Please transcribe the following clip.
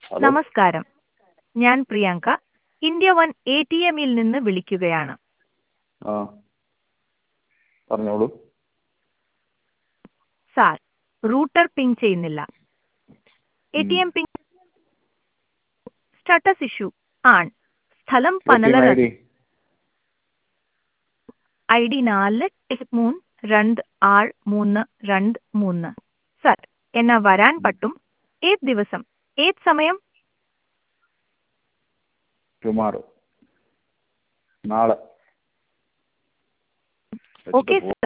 hello നമസ്കാരം ഞാൻ Priyanka India one A T എമ്മിൽ നിന്ന് വിളിക്കുകയാണ് ആ പറഞ്ഞോളൂ സാർ റൂട്ടർ പിങ് ചെയ്യുന്നില്ല A T M ping status issue ആണ് സ്ഥലം പനലറ ഐ ഡി ഐ ഡി നാല് മൂന്ന് രണ്ട് ആറ് മൂന്ന് രണ്ട് മൂന്ന് സാർ എന്നാ വരാൻ പറ്റും ഏത് ദിവസം ഏത് സമയം ടുമാറോ നാളെ ഓക്കെ വെച്ചിട്ട് സാർ